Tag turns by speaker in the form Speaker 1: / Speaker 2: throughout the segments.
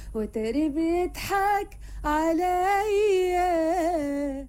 Speaker 1: وتاري بيضحك عليا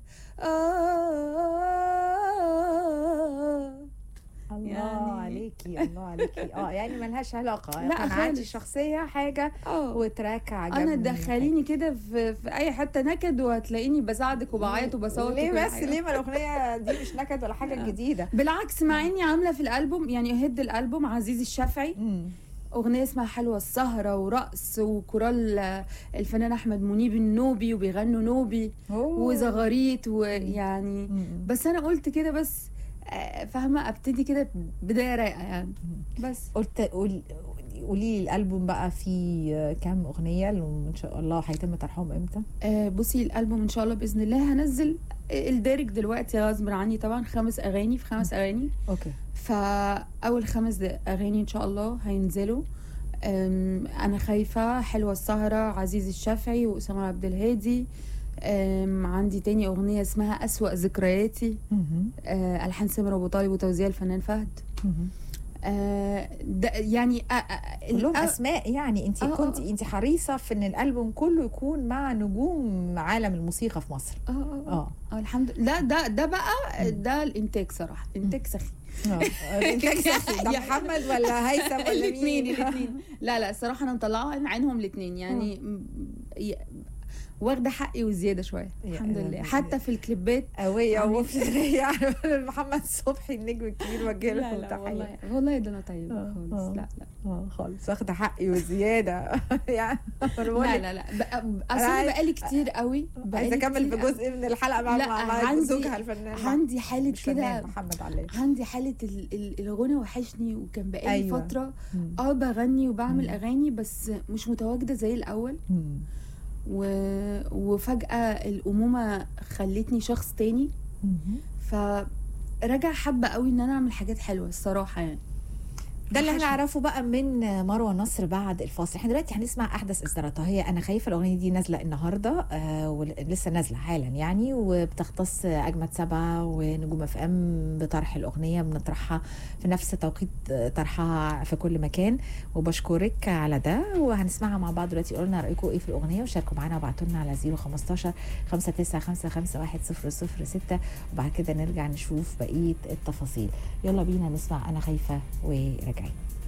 Speaker 1: آه
Speaker 2: الله
Speaker 1: يعني-
Speaker 2: عليكي الله عليكي اه يعني ملهاش علاقه
Speaker 1: لا
Speaker 2: قناعاتي
Speaker 1: خالص.
Speaker 2: الشخصيه حاجه
Speaker 1: اه
Speaker 2: وتراك عجبني
Speaker 1: انا تدخليني كده في, في اي حته نكد وهتلاقيني بساعدك وبعيط وبصوت
Speaker 2: ليه
Speaker 1: وكل
Speaker 2: بس
Speaker 1: حاجة.
Speaker 2: ليه ما الاغنيه دي مش نكد ولا حاجه
Speaker 1: لا.
Speaker 2: جديده
Speaker 1: بالعكس مع اني عامله في الالبوم يعني هد الالبوم عزيزي الشافعي
Speaker 2: مم.
Speaker 1: اغنيه اسمها حلوه السهره ورقص وكورال آه، الفنان احمد منيب النوبي وبيغنوا نوبي
Speaker 2: أوه.
Speaker 1: وزغاريت ويعني
Speaker 2: مم.
Speaker 1: بس انا قلت كده بس آه، فاهمه ابتدي كده بدايه رايقه يعني بس
Speaker 2: قلت قول- قولي لي الالبوم بقى فيه كام اغنيه وان شاء الله هيتم طرحهم امتى
Speaker 1: آه، بصي الالبوم ان شاء الله باذن الله هنزل الدارج دلوقتي غصب عني طبعا خمس اغاني في خمس اغاني
Speaker 2: اوكي
Speaker 1: فاول خمس د- اغاني ان شاء الله هينزلوا أم، انا خايفه حلوه السهره عزيز الشافعي واسامه عبد الهادي أم، عندي تاني اغنيه اسمها اسوا ذكرياتي
Speaker 2: مهم.
Speaker 1: أه، الحان سمر ابو طالب وتوزيع الفنان فهد
Speaker 2: مهم.
Speaker 1: أه، ده يعني أه، أه،
Speaker 2: كلهم
Speaker 1: الأ-
Speaker 2: اسماء يعني انت
Speaker 1: آه، آه،
Speaker 2: كنت
Speaker 1: آه.
Speaker 2: انت حريصه في ان الالبوم كله يكون مع نجوم عالم الموسيقى في مصر
Speaker 1: اه اه
Speaker 2: اه
Speaker 1: اه الحمد لله لا ده ده بقى ده الانتاج صراحه انتاج سخي
Speaker 2: الانتاج سخي. ده
Speaker 1: يعني-
Speaker 2: محمد ولا هيثم ولا
Speaker 1: الاثنين
Speaker 2: مين
Speaker 1: الاثنين لا لا الصراحه انا مطلعه عن عينهم الاثنين يعني م- ي- واخده حقي وزياده شويه
Speaker 2: يا
Speaker 1: الحمد
Speaker 2: قلبي.
Speaker 1: لله حتى في الكليبات
Speaker 2: قوية
Speaker 1: عاملين-
Speaker 2: ومفترية على محمد صبحي النجم الكبير وجه له
Speaker 1: لا لا
Speaker 2: تحية
Speaker 1: والله والله ده انا طيبه
Speaker 2: آه،
Speaker 1: خالص
Speaker 2: آه.
Speaker 1: لا لا
Speaker 2: اه خالص واخدة حقي وزيادة يعني أنا بقول
Speaker 1: لا
Speaker 2: لك
Speaker 1: لا لا بقى- اصل
Speaker 2: عايز-
Speaker 1: انا بقالي كتير قوي
Speaker 2: عايزة
Speaker 1: بقالي
Speaker 2: أكمل
Speaker 1: كتير
Speaker 2: في جزء من الحلقة مع
Speaker 1: لا،
Speaker 2: مع مع
Speaker 1: عندي-
Speaker 2: زوجها الفنان
Speaker 1: عندي حاله
Speaker 2: مش فنان
Speaker 1: كده
Speaker 2: محمد علي
Speaker 1: عندي حاله ال- ال- الغنى وحشني وكان بقالي
Speaker 2: أيوة.
Speaker 1: أيوة. فتره
Speaker 2: مم.
Speaker 1: اه بغني وبعمل
Speaker 2: مم.
Speaker 1: اغاني بس مش متواجده زي الاول
Speaker 2: مم.
Speaker 1: و... وفجاه الامومه خلتني شخص تاني
Speaker 2: مم.
Speaker 1: فرجع حابه قوي ان انا اعمل حاجات حلوه الصراحه يعني
Speaker 2: ده اللي
Speaker 1: وحشني.
Speaker 2: هنعرفه بقى من مروه نصر بعد الفاصل احنا دلوقتي هنسمع احدث اصداراتها هي انا خايفه الاغنيه دي نازله النهارده آه ولسه نازله حالا يعني وبتختص اجمد سبعه ونجوم اف ام بطرح الاغنيه بنطرحها في نفس توقيت طرحها في كل مكان وبشكرك على ده وهنسمعها مع بعض دلوقتي قولوا لنا رايكم ايه في الاغنيه وشاركوا معانا وابعتوا لنا على 015 5955106 وبعد كده نرجع نشوف بقيه التفاصيل يلا بينا نسمع انا خايفه وراجعين